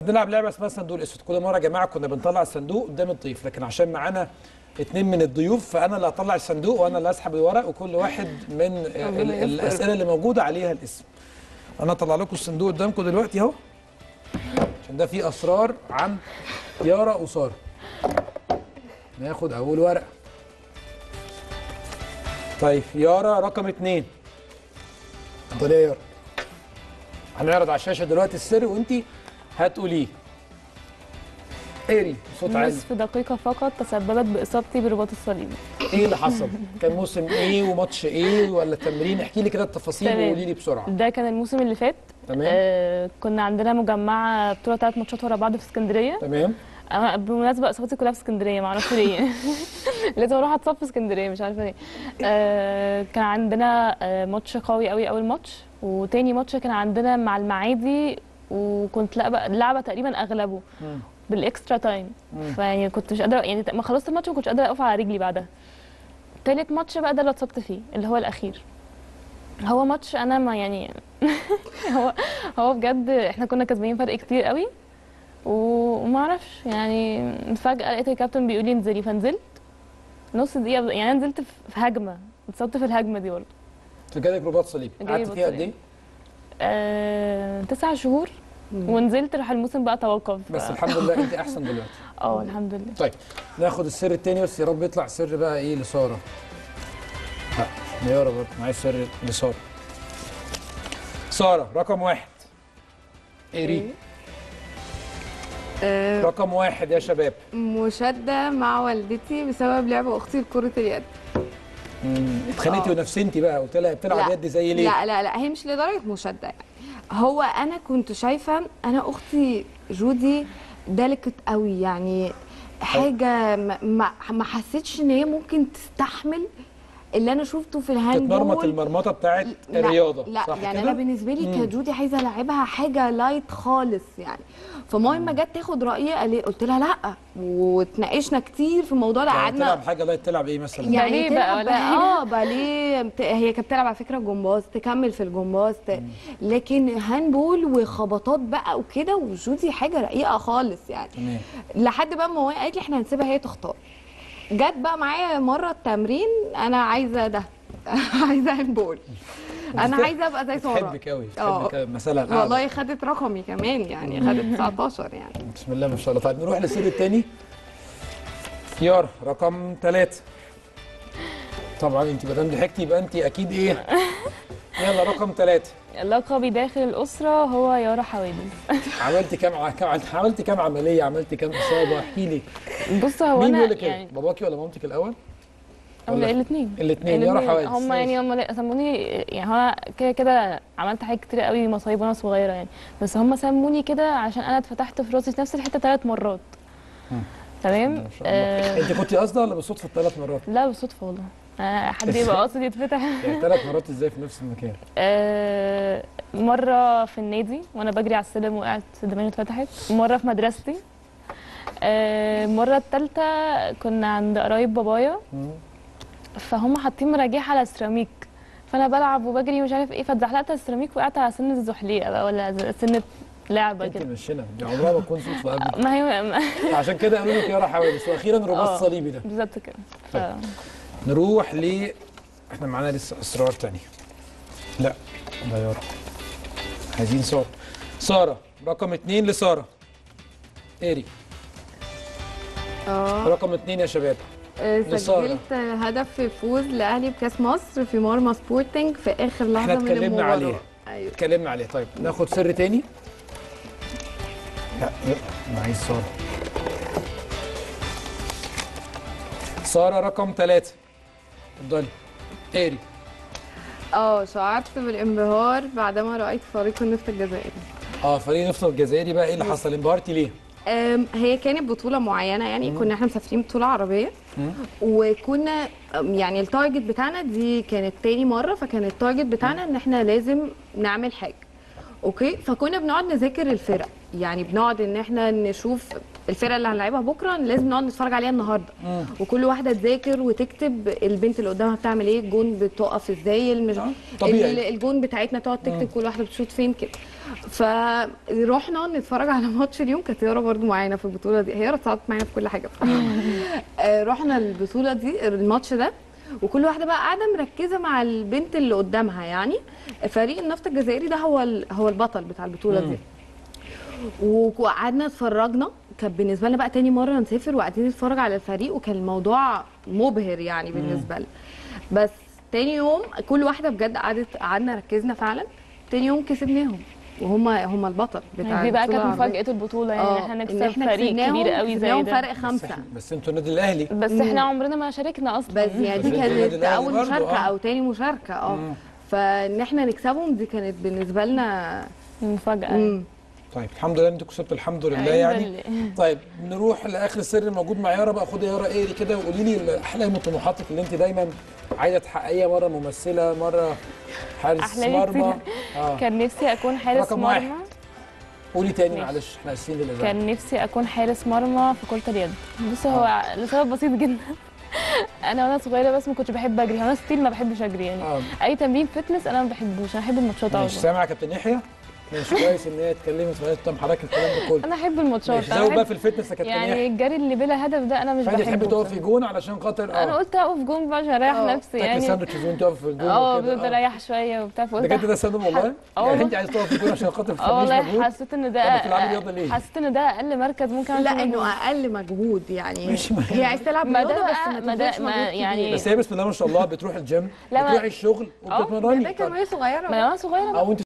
بنلعب لعبه اسمها صندوق الاسود كل مره يا جماعه كنا بنطلع الصندوق قدام الضيف لكن عشان معانا اتنين من الضيوف فانا اللي هطلع الصندوق وانا اللي اسحب الورق وكل واحد من ال- الاسئله اللي موجوده عليها الاسم انا اطلع لكم الصندوق قدامكم دلوقتي اهو عشان ده فيه اسرار عن يارا وساره ناخد اول ورقه طيب يارا رقم اتنين اتفضلي يا يارا هنعرض على الشاشه دلوقتي السر وانت هتقوليه اقري بصوت عالي نصف دقيقة فقط تسببت بإصابتي بالرباط الصليبي ايه اللي حصل؟ كان موسم ايه وماتش ايه ولا تمرين؟ احكي لي كده التفاصيل تمام. وقولي لي بسرعه. ده كان الموسم اللي فات تمام آه كنا عندنا مجمعة بطولة ثلاث ماتشات ورا بعض في اسكندرية تمام أنا بالمناسبة إصابتي كلها في اسكندرية معرفش ليه لازم أروح أتصاب في اسكندرية مش عارفة ليه آه كان عندنا آه ماتش قوي قوي أول ماتش وتاني ماتش كان عندنا مع المعادي وكنت لعبة, لعبة تقريبا أغلبه مم. بالاكسترا تايم مم. فيعني كنت مش قادره يعني ما خلصت الماتش ما كنتش قادره اقف على رجلي بعدها تالت ماتش بقى ده اللي اتصبت فيه اللي هو الاخير هو ماتش انا ما يعني هو هو بجد احنا كنا كسبانين فرق كتير قوي و- وما اعرفش يعني فجاه لقيت الكابتن بيقول لي انزلي فنزلت نص دقيقه بز- يعني أنا نزلت في في هجمه اتصبت في الهجمه دي برضه فجالك رباط صليبي جالي قعدت رباط فيها قد صليبي. ايه؟ آه، تسع شهور ونزلت راح الموسم بقى توقف بس ف- الحمد لله انت احسن دلوقتي. اه الحمد لله طيب ناخد السر التاني بس يا رب يطلع سر بقى ايه لساره. لا يارا برضه معايا السر لساره. ساره رقم واحد. اقري آه، رقم واحد يا شباب. مشادة مع والدتي بسبب لعب اختي لكرة اليد مم، اتخانقتي آه. ونفسنتي بقى قلت لها بتلعب لا. يد زي ليه؟ لا لا لا هي مش لدرجة مشادة يعني هو انا كنت شايفة انا اختي جودي دلكت قوي يعني حاجة ما, ما, ما حسيتش ان هي ممكن تستحمل اللي انا شفته في تتمرمط الهاندبول المرمطه بتاعت لا الرياضه لا صح يعني كده؟ انا بالنسبه لي مم. كجودي عايزه العبها حاجه لايت خالص يعني فماما لما جت تاخد رايي قال لي قلت لها لا واتناقشنا كتير في الموضوع ده يعني قعدنا تلعب حاجه لا تلعب ايه مثلا؟ يعني يعني باليه بقى تلعب ولا بقى اه باليه بت- هي كانت بتلعب على فكره جمباز تكمل في الجمباز ت... لكن هاندبول وخبطات بقى وكده وجودي حاجه رقيقه خالص يعني تمام لحد بقى ما ماما قالت لي احنا هنسيبها هي تختار جت بقى معايا مره التمرين انا عايزه ده عايزه هاندبول انا بتحب- عايزه ابقى زي ساره بتحبك قوي آه. بتحبك مثلا الأعلى. والله خدت رقمي كمان يعني خدت 19 يعني بسم الله ما شاء الله طيب نروح للسر الثاني يارا رقم ثلاثة طبعا انت ما دام ضحكتي يبقى انت اكيد ايه يلا رقم ثلاثة لقبي داخل الأسرة هو يارا حوادث عملتي كام ع- كام عملتي كام عمليه عملتي كام اصابه احكي لي بص هو مين أنا بيقول لك كده يعني باباكي ولا مامتك الاول ولا- الاثنين الاثنين يارا حوادث هم يعني هم لا- سموني يعني هو كده كده عملت حاجات كتير قوي مصايب وانا صغيره يعني بس هم سموني كده عشان انا اتفتحت في راسي في نفس الحته ثلاث مرات تمام ما شاء الله انت كنت قاصده ولا بالصدفه الثلاث مرات لا بالصدفه والله آه، حد يبقى قاصد يتفتح يعني ثلاث مرات ازاي في نفس المكان آه، مرة في النادي وأنا بجري على السلم وقعت دماغي اتفتحت مرة في مدرستي آه، المرة التالتة كنا عند قرايب بابايا مم. فهم حاطين مراجيح على السيراميك فأنا بلعب وبجري ومش عارف ايه فاتزحلقت على السيراميك وقعت على سن الزحليقة بقى ولا ز- سنة لعبة انت كده مشينا دي عمرها ما تكون صدفه قبل ما هي ما- عشان كده قالوا لك يارا حوادث واخيرا الرباط آه. الصليبي ده بالظبط كده ف... طيب. نروح ل احنا معانا لسه اسرار تانية لا ده يارا عايزين ساره ساره رقم اتنين لساره ايري اه رقم اتنين يا شباب آه، لسارة. سجلت هدف فوز لاهلي بكاس مصر في مرمى سبورتنج في اخر لحظه احنا من اتكلمنا المباراه عليه. ايوه اتكلمنا عليه طيب ناخد سر تاني لا لا انا عايز ساره ساره رقم ثلاثة اتفضلي ايري اه شعرت بالانبهار بعدما رايت فريق النفط الجزائري اه فريق نفط الجزائري بقى ايه اللي حصل انبهرتي ليه؟ أم، هي كانت بطولة معينة يعني كنا احنا مسافرين بطولة عربية وكنا أم، يعني التارجت بتاعنا دي كانت تاني مرة فكان التارجت بتاعنا ان احنا لازم نعمل حاجة اوكي فكنا بنقعد نذاكر الفرق يعني بنقعد ان احنا نشوف الفرقه اللي هنلعبها بكره لازم نقعد نتفرج عليها النهارده وكل واحده تذاكر وتكتب البنت اللي قدامها بتعمل ايه الجون بتقف ازاي المش... طبيعي. ال- الجون بتاعتنا تقعد تكتب كل واحده بتشوط فين كده فروحنا نتفرج على ماتش اليوم كانت يارا برضو معانا في البطوله دي هي يارا اتصالت معانا في كل حاجه آه، رحنا البطوله دي الماتش ده وكل واحده بقى قاعده مركزه مع البنت اللي قدامها يعني فريق النفط الجزائري ده هو ال- هو البطل بتاع البطوله دي وقعدنا اتفرجنا كان بالنسبه لنا بقى تاني مره نسافر وقاعدين نتفرج على الفريق وكان الموضوع مبهر يعني بالنسبه لنا بس تاني يوم كل واحده بجد قعدت قعدنا ركزنا فعلا تاني يوم كسبناهم وهم هم البطل بتاع دي بقى البطولة كانت العربية. مفاجاه البطوله يعني اه ان احنا إن نكسب إحنا فريق كسبناهم- كبير قوي زي كسبناهم ده فرق بس, خمسه إحنا- بس انتوا النادي الاهلي بس احنا عمرنا ما شاركنا اصلا بس يعني دي بس النادي كانت الأهلي اول برضو، مشاركه آه. او تاني مشاركه اه فان احنا نكسبهم دي كانت بالنسبه لنا مفاجاه مم. طيب الحمد لله انتوا كسبتوا الحمد لله أيوة يعني اللي- طيب نروح لاخر السر موجود مع يارا بقى خدي يارا اقري كده وقولي لي الاحلام وطموحاتك اللي انت دايما عايزه تحققيها مره ممثله مره حارس أحلامي مرمى كتير. اه كان نفسي اكون حارس رقم واحد. مرمى قولي تاني ماشي. معلش احنا اسفين للاذاعه كان نفسي اكون حارس مرمى في كرة اليد بص هو لسبب بسيط جدا انا وانا صغيره بس ما كنتش بحب اجري انا ستيل ما بحبش اجري يعني اه اي تمرين فتنس انا ما بحبوش انا احب الماتشات مش أوي سامع يا كابتن يحيى مش كويس ان هي اتكلمت وقالت طب حضرتك الكلام ده كله انا احب الماتشات ماشي أنا زود بقى بحب- في الفتنس يا كابتن يعني يحيى الجري اللي بلا هدف ده انا مش فانت بحبه تحبي تقفي بصراحة. جون علشان خاطر انا اه قلت اقف جون بقى عشان اريح آه، نفسي تاكلي يعني ساندوتش وانت واقفه في الجون اه وكده. بفضل اريح شويه وبتاع ده فقلت كده ده سبب والله اه يعني والله. انت عايز تقفي في الجون عشان خاطر اه تفهميش والله مجهود حسيت ان طب بتلعبي ده رياضة ليه؟ حسيت ان ده اقل مركز ممكن لا أعمل فيه انه مجهود. اقل مجهود يعني ماشي، ما هي- هي عايز تلعب ما ده رياضه بس بقى- ما ما ده- تبذلش ما مجهود يعني- كبير. بس هي بسم الله ما شاء الله بتروح الجيم لا، ما- بتروحي الشغل اه، وبتتمرني ده كان وهي صغيره ما انا صغيره او انت